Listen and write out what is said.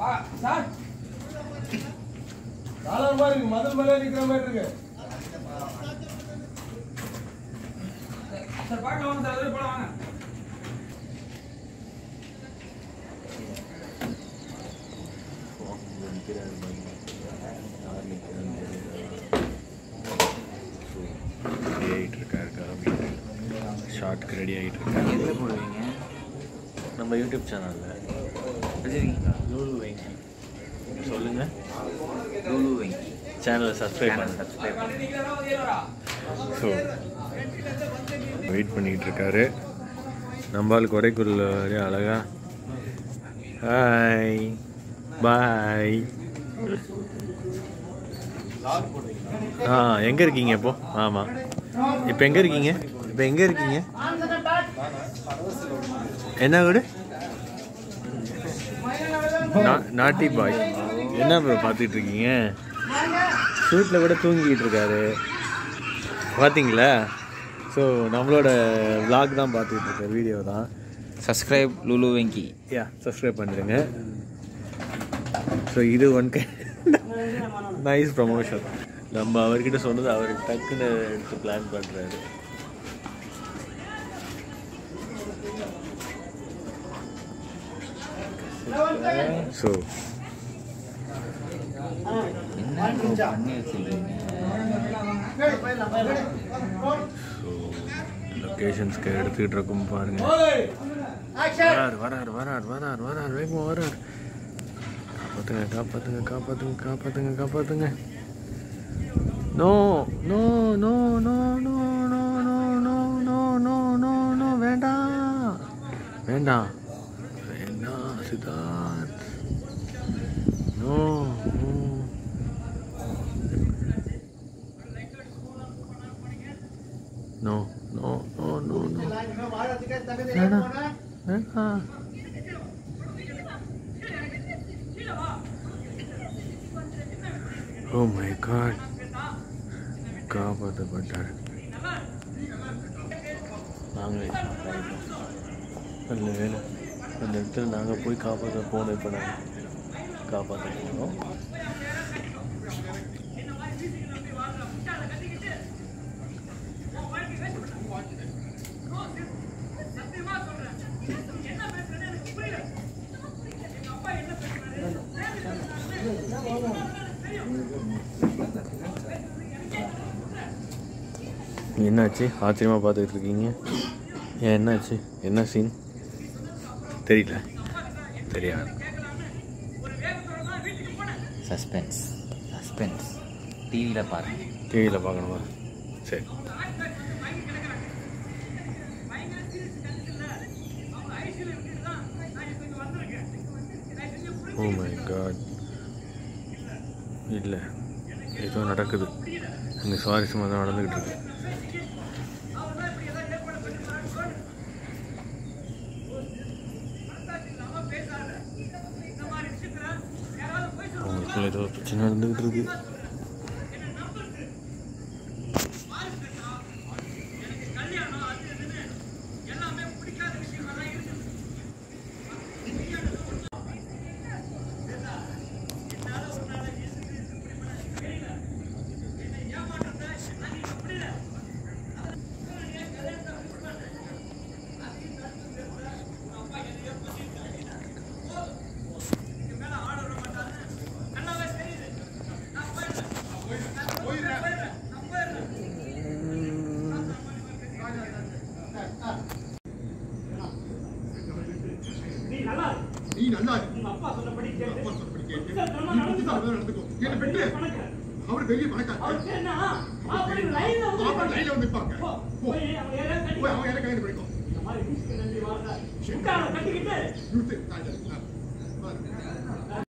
Sir காலம் மாதிரி இருக்கு மதில் மேலே நிக்கிற மாதிரி இருக்கு சார் பார்க்க வாங்க சார் போல வாங்க ரெடி ஆகிட்டு இருக்காரு கிளம்பிட்டு ஷார்ட்க்கு ரெடி ஆகிட்டு இருக்காரு எதில் போடுவீங்க நம்ம யூடியூப் சேனலில் வச்சுருக்கீங்களா லூலு வெங்கி சொல்லுங்கள் லூலு வெங்கி சேனலை சப்ஸ்கிரைப் சேனல் பண்ணுங்க சப்ஸ்கிரைப் பண்ணுங்க ஸோ வெயிட் பண்ணிக்கிட்டு இருக்காரு நம்பால் கொடைக்குள்ள அழகா ஹாய் பாய் ஆ எங்கே இருக்கீங்க இப்போ ஆமாம் இப்போ எங்கே இருக்கீங்க இப்போ எங்கே இருக்கீங்க என்ன வீடு நா- நாட்டி பாய் என்ன ப்ரோ பார்த்துட்டு இருக்கீங்க ஷூட்டில் கூட தூங்கிக்கிட்டு இருக்காரு பார்த்தீங்களா ஸோ நம்மளோட vlog தான் பார்த்துக்கிட்டு இருக்க வீடியோ தான் சப்ஸ்கிரைப் லுலு வெங்கி யா சப்ஸ்கிரைப் பண்ணிடுங்க ஸோ இது ஒன் கை நைஸ் ப்ரமோஷன் நம்ம அவர்கிட்ட சொன்னது அவருக்கு டக்குன்னு எடுத்து பிளான் பண்ணுறாரு ஸோ என்ன bro பண்ணி வச்சிருக்கீங்க ஸோ லொக்கேஷன்ஸ்க்கு எடுத்துக்கிட்டு இருக்கும் பாருங்க ஓய் வரார் வரார் வரார் வரார் வரார் வேகமாக வரார் காப்பாத்துங்க காப்பாத்துங்க காப்பாத்துங்க காப்பாத்துங்க காப்பாத்துங்க no no no no no no no no no no no no வேண்டாம் வேண்டாம் வேண்டாம் Siddharth no no no no no no வேண்டாம் வேண்டாம் ஓ மை காட் காப்பாற்றப்பட்டார் நாங்களே நல்ல வேலை அந்த இடத்துல நாங்கள் போய் காப்பாற்ற போனோம் இப்போ நாங்கள் காப்பாற்ற போனோம் என்னாச்சு ஆச்சரியமாக பார்த்துக்கிட்டு இருக்கீங்க ஏன் என்னாச்சு என்ன சீன் தெரியல தெரியாது சஸ்பென்ஸ் சஸ்பென்ஸ் டிவியில் பாருங்க டிவியில் பார்க்கணுமா சரி ஓ மை காட் இல்லை ஏதோ நடக்குது அங்கே சுவாரஸ்யமாக தான் நடந்துக்கிட்டு இருக்கு அவங்களுக்குள்ள ஏதோ பிரச்சனை நடந்துக்கிட்டு இருக்கு நீ நல்லா இரு. அப்பா சொன்னபடி கேட்டு. நீ புத்திசாலி மாதிரி நடந்துக்கோ. கேட்டு பெண்ணு. அவரு பெரிய பணக்காரர். அவரு லைன்ல வந்து நிப்பாங்க. போ. போய் அவங்க யாரை கைது பண்ணிக்கோ. நிறுத்து. நான் இல்லை. ஆ. பாரு.